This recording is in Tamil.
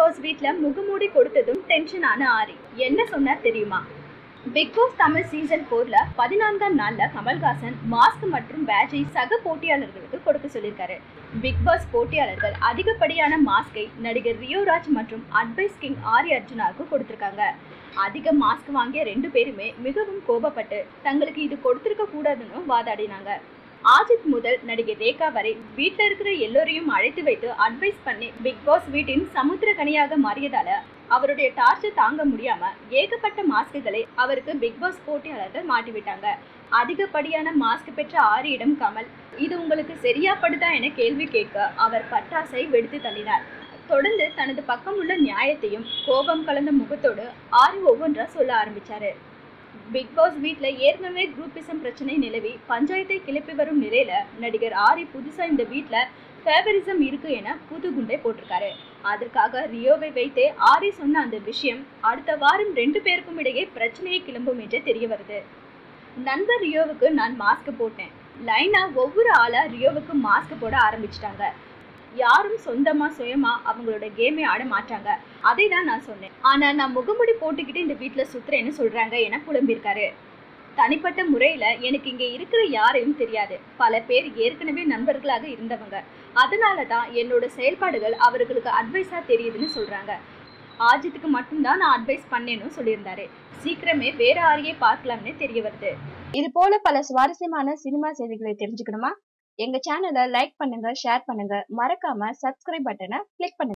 பாஸ் வீட்ல முகமூடி கொடுத்ததும் டென்ஷன் ஆன ஆரி என்ன சொன்னார் தெரியுமா பிக் பாஸ் தமிழ் சீசன் போர்ல பதினான்காம் நாள்ல கமல்ஹாசன் மாஸ்க் மற்றும் பேட்சை சக போட்டியாளர்களுக்கு கொடுக்க சொல்லியிருக்காரு பிக் பாஸ் போட்டியாளர்கள் அதிகப்படியான மாஸ்கை நடிகர் ரியோராஜ் மற்றும் அட்வைஸ் கிங் ஆரி அர்ஜுனாவுக்கு கொடுத்திருக்காங்க அதிக மாஸ்க் வாங்கிய ரெண்டு பேருமே மிகவும் கோபப்பட்டு தங்களுக்கு இது கொடுத்திருக்க கூடாதுன்னு வாதாடினாங்க ஆஜித் முதல் நடிகை ரேகா வரை வீட்டில் இருக்கிற எல்லோரையும் அழைத்து வைத்து அட்வைஸ் பண்ணி பிக் பாஸ் வீட்டின் சமுத்திர கனியாக மாறியதால அவருடைய டார்ச்சர் தாங்க முடியாம ஏகப்பட்ட மாஸ்குகளை அவருக்கு பிக் பாஸ் போட்டியாளர்கள் மாட்டிவிட்டாங்க அதிகப்படியான மாஸ்க் பெற்ற ஆரியிடம் கமல் இது உங்களுக்கு சரியா படுதா என கேள்வி கேட்க அவர் பட்டாசை வெடித்து தள்ளினார் தொடர்ந்து தனது பக்கம் உள்ள நியாயத்தையும் கோபம் கலந்த முகத்தோடு ஆரி ஒவ்வொன்றா சொல்ல ஆரம்பிச்சாரு பிக் பாஸ் வீட்டில் ஏற்கனவே குரூப்பிசம் பிரச்சனை நிலவி பஞ்சாயத்தை கிளப்பி வரும் நிலையில நடிகர் ஆரி புதுசா இந்த வீட்டில் ஃபேவரிசம் இருக்கு என புது குண்டை போட்டிருக்காரு அதற்காக ரியோவை வைத்தே ஆரி சொன்ன அந்த விஷயம் அடுத்த வாரம் ரெண்டு பேருக்கும் இடையே பிரச்சனையை கிளம்பும் என்று தெரிய வருது நண்பர் ரியோவுக்கு நான் மாஸ்க் போட்டேன் லைனா ஒவ்வொரு ஆளா ரியோவுக்கு மாஸ்க் போட ஆரம்பிச்சிட்டாங்க யாரும் சொந்தமா சுயமா அவங்களோட கேமை ஆட மாட்டாங்க அதை தான் நான் சொன்னேன் ஆனா நான் முகமுடி போட்டுக்கிட்டு இந்த வீட்டுல சுத்துறேன்னு சொல்றாங்க என புலம்பியிருக்காரு தனிப்பட்ட முறையில எனக்கு இங்க இருக்கிற யாரையும் தெரியாது பல பேர் ஏற்கனவே நண்பர்களாக இருந்தவங்க அதனால தான் என்னோட செயல்பாடுகள் அவர்களுக்கு அட்வைஸா தெரியுதுன்னு சொல்றாங்க ஆஜித்துக்கு மட்டும்தான் நான் அட்வைஸ் பண்ணேன்னு சொல்லியிருந்தாரு சீக்கிரமே வேற ஆரியை பார்க்கலாம்னு தெரிய வருது இது போல பல சுவாரஸ்யமான சினிமா செய்திகளை தெரிஞ்சுக்கணுமா எங்க சேனலை லைக் பண்ணுங்க ஷேர் பண்ணுங்க மறக்காம சப்ஸ்கிரைப் பட்டனை கிளிக் பண்ணுங்க